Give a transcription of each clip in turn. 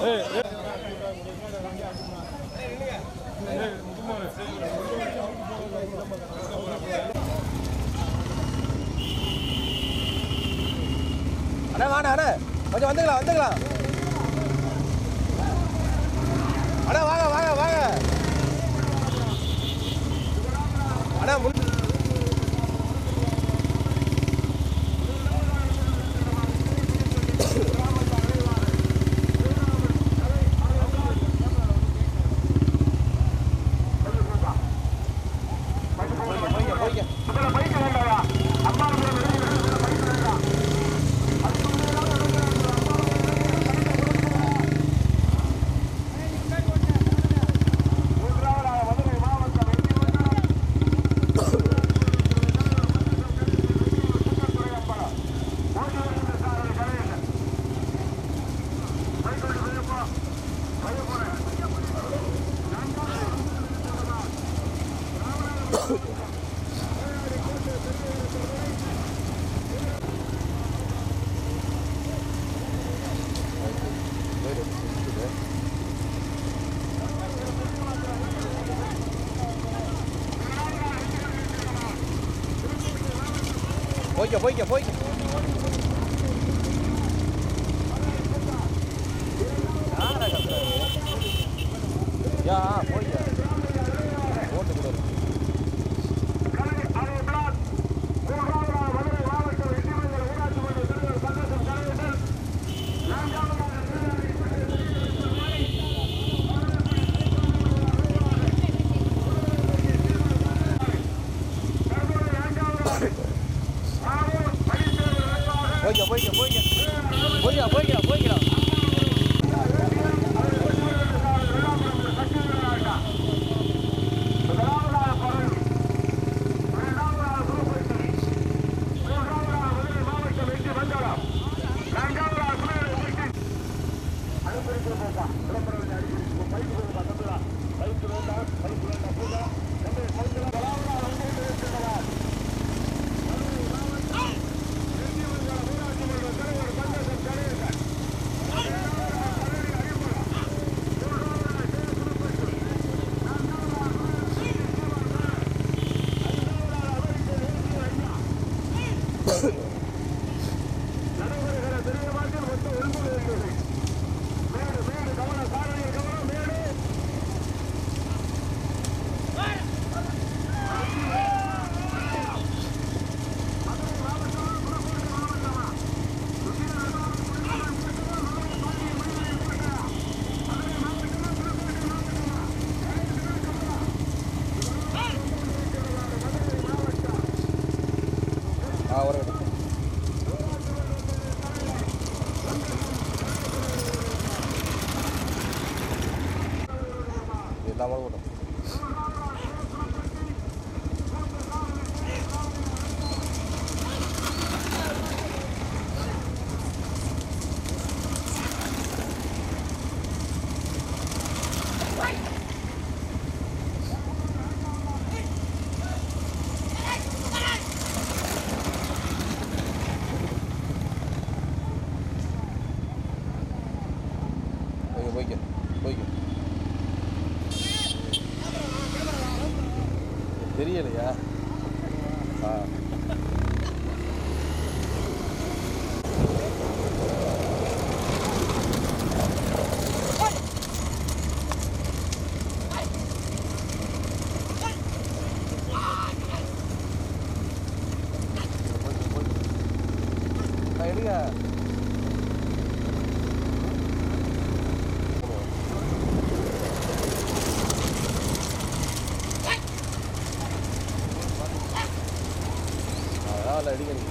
அண்ணா வாண்ணா அண்ணா கொஞ்சம் வந்துக்கலாம் வந்துக்கலாம் அண்ணா வாங்க வாங்க வாங்க அண்ணா முன் போய்க்க போய்க்க போய்க்க போய்க்க போய்க்க யாரா கத்துறாரு? யா போய்க்க ஓட்டு கூட இருக்கு. போய்க்க போய்க்க போய்க்க போய்க்க போய்க்க போய்க்கலாம் ஆ ஒரு இல்லாமல் போட்டோம் போய்க்க போய்க்க போய்க்க தெரியலையா ஆ ஆ, எடுங்க அதான் அடிக்கடி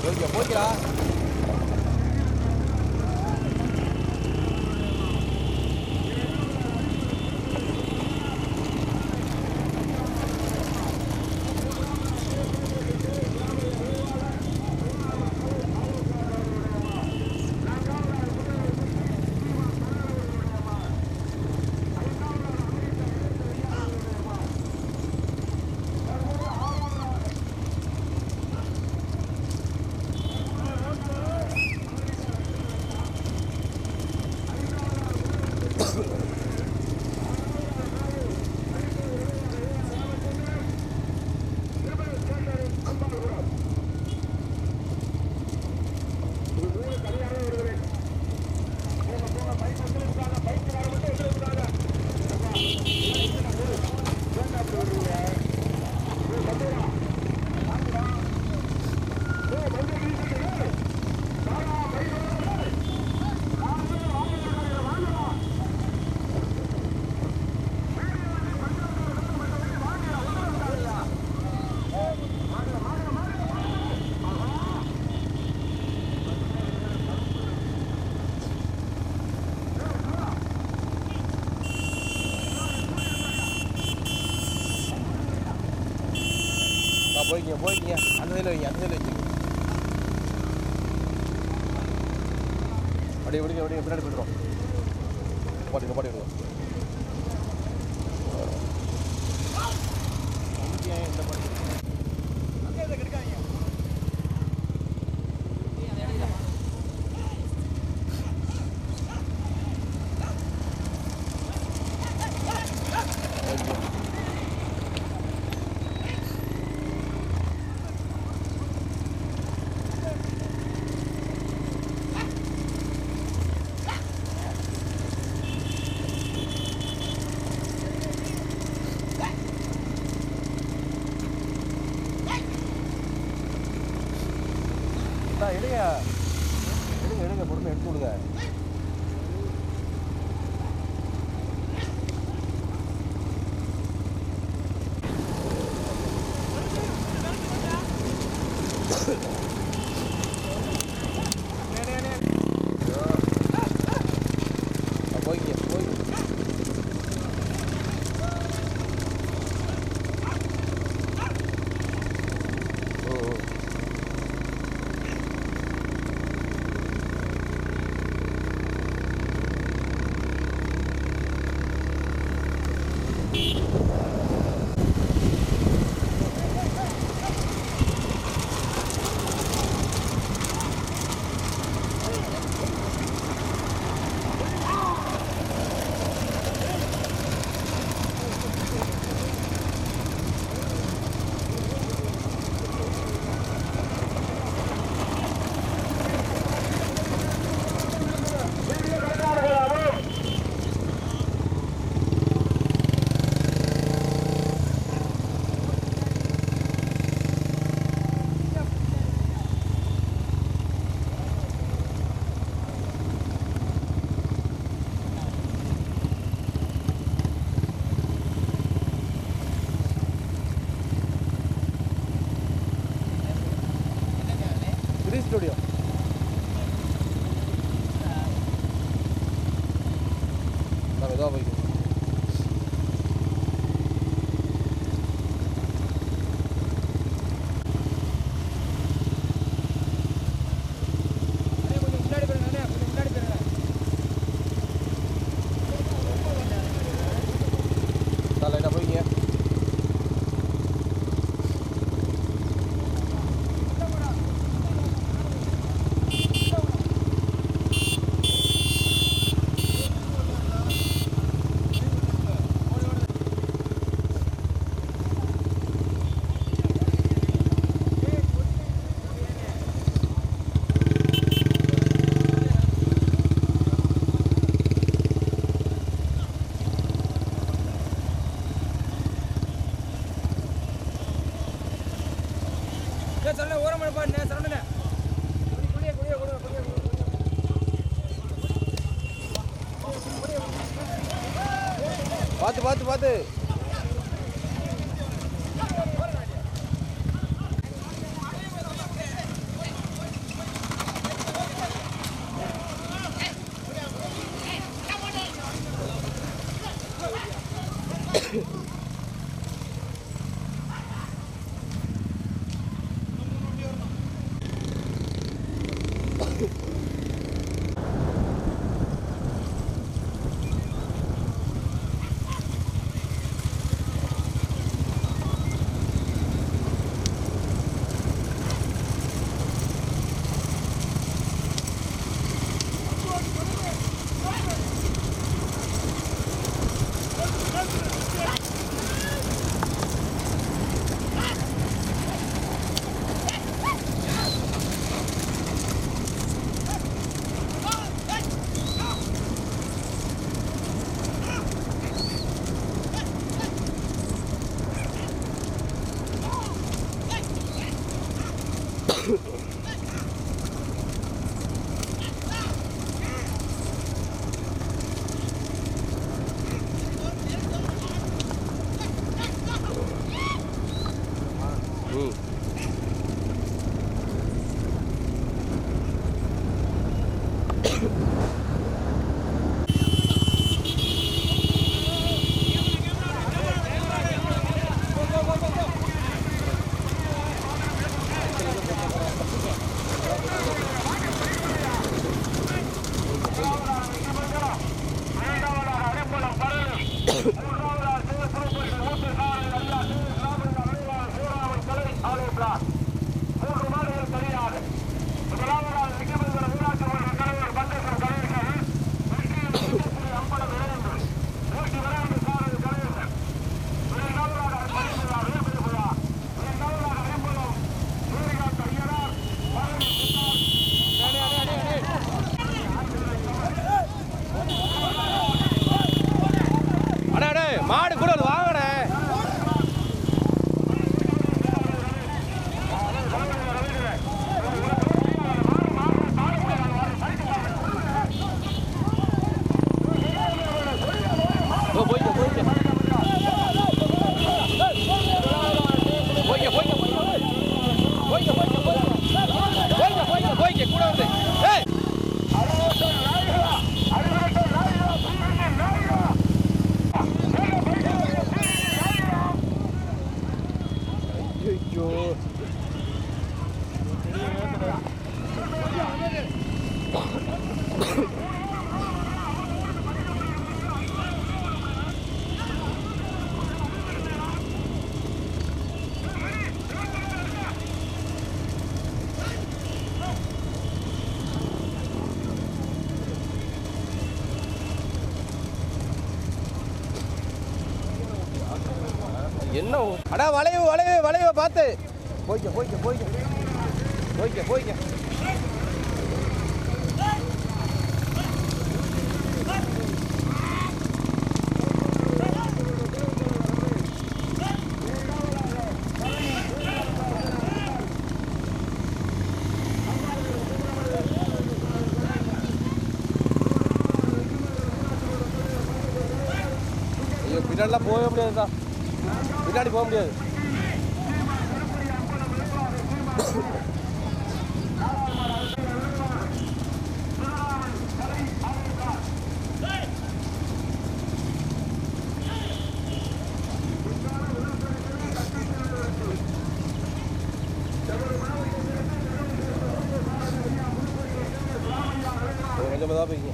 போய்க்க போய்க்கிறா ஆ போய்க்கிங்க போய்க்கிங்க அந்த சைடில் வைங்க அந்த சைடில் வச்சுங்க அப்படியே விடுங்க அப்படியே பின்னாடி போய்ட்டுரும் பாட்டி பாட்டி விடுவோம் இந்த பாட்டி அதான் எடுங்க எடுங்க எடுங்க பொறுமை எடுத்து விடுங்க ஆ, போய்க்கிங்க போய்க்கிங்க ஓ ஓ Three studio. நான் மெதுவாக போய்க்கிறேன் நான் லைட்டாக போய்ங்க சரண ஓரம் பாருண்ணே சரணண்ணே குடிய குடிய குடிய குடிய பார்த்து பார்த்து பார்த்து ம் அண்ணா அண்ணே மாடு கூட வந்து வாங்கண்ணே ஓ போய்க்க போய்க்க போய்க்க போய்க்க போய்க்க போய்க்க போய்க்க போய்க்க போய்க்க போய்க்க கூட வந்து ஏய் ஐயோ என்ன அடா வளைவு வளைவு வளைவை பார்த்து போய்க்க போய்க்க போய்க்க போய்க்க போய்க்க ஐயோ பின்னாடிலாம் போகவே முடியாதுதா பின்னாடி போக முடியாது கொஞ்சமாக தான் போய்க்கும்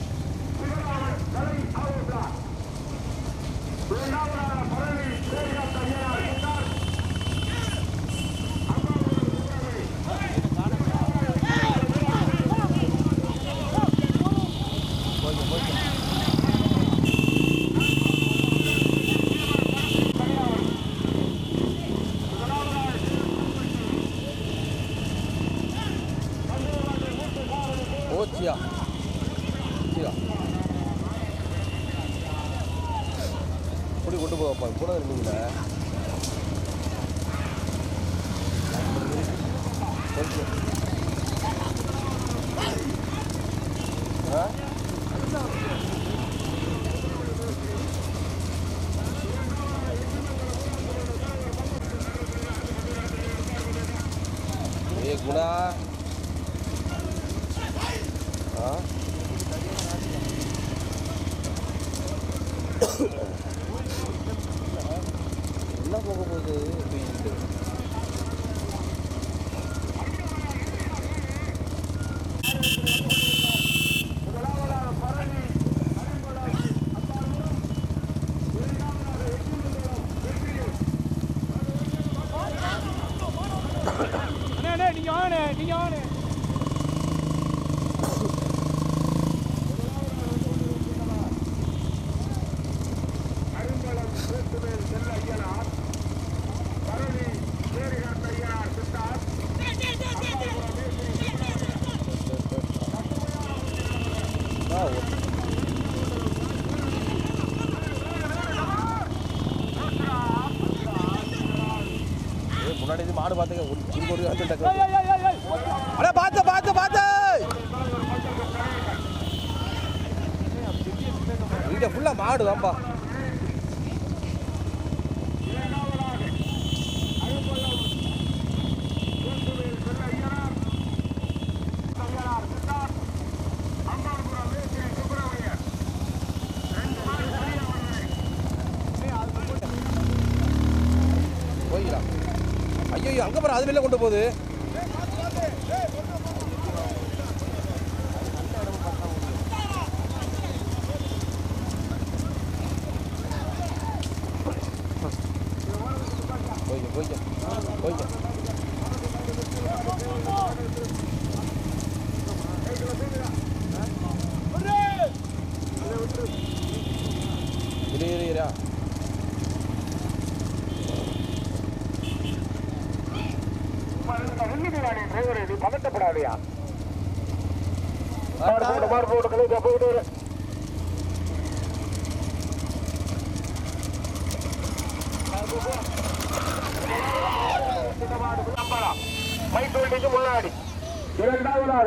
ஓச்சியா ஓச்சியா இப்படி கொண்டு போகப்பா கூட இருந்தீங்களே கொஞ்சம். ஆ ஏ குணா ஆ என்ன போக போகுது தூக்கிட்டு அண்ணே அண்ணே நீங்க வாங்கண்ணே நீங்க வாங்கண்ணே ஆ ஓ- ஏய், முன்னாடி இது மாடு பார்த்துக்க ஒரு ஒரு டக்கு ஏய் ஏய் ஏய் ஏய் இங்கே ஃபுல்லாக மாடு தான்ப்பா போய்க்கலாம் ஐயோ அங்கே பாரு அது வெளில கொண்டு போகுது போய்க்க போய்க்க போய்க்க இரு இரு இரா பதட்டப்படாதையா ஆட்டா. போட்டு கலைக்க போயிட்டு மைசூருக்கு முன்னாடி இரண்டாவதாக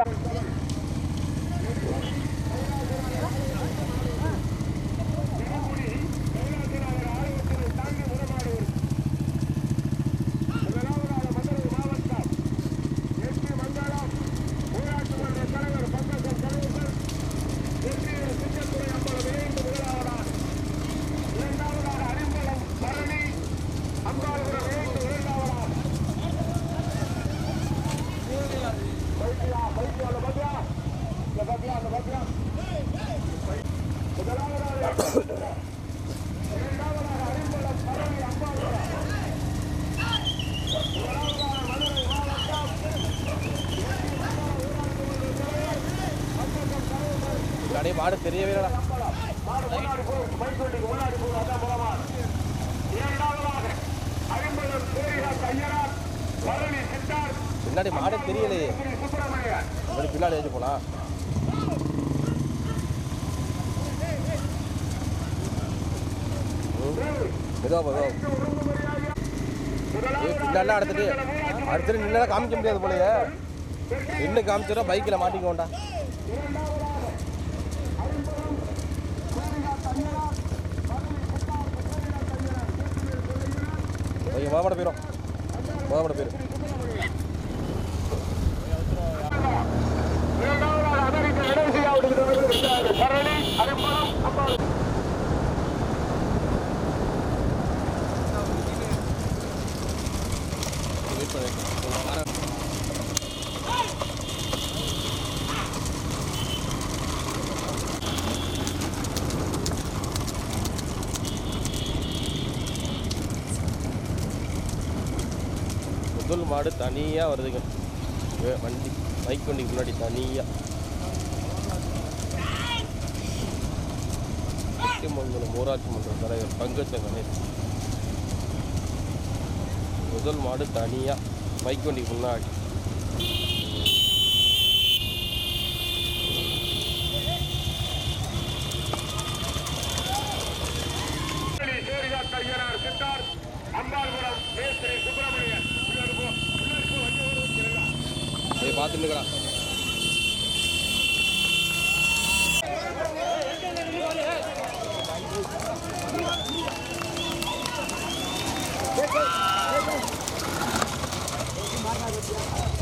கடை மாடு தெரியவே இல்லடா பின்னாடி மாடு தெரியலையே அப்படி பின்னாடி ஏற்றி போலாம் ஏதோ ஏதோ ஏய் பின்னாடிலாம் அடுத்துட்டு அடுத்துட்டு நின்னா காமிக்க முடியாது போலயே நின்று காமிச்சிடும் பைக்கில் மாட்டிக்கோண்டா ஓகே மோதப்பட போயிடும் மோதப்பட போயிடும் பரணி அரிம்பலம் அம்பாள் வெயிட் பண்ணி முதல் மாடு தனியாக வருதுங்க வே- வண்டி பைக் வண்டிக்கு முன்னாடி தனியாக மங்கலம் ஊராட்சி மன்ற தலைவர் பங்கஜ கணேஷ் முதல் மாடு தனியாக பைக் வண்டிக்கு முன்னாடி சேரிகார் கையனார் சித்தார் அம்பாள்புரம் மேஸ்திரி சுப்பிரமணியன் உள்ளாடி போ உள்ளாடி போ வண்டி ஓட வச்சிருக்கா போய் பார்த்துட்டுக்கடா ஆ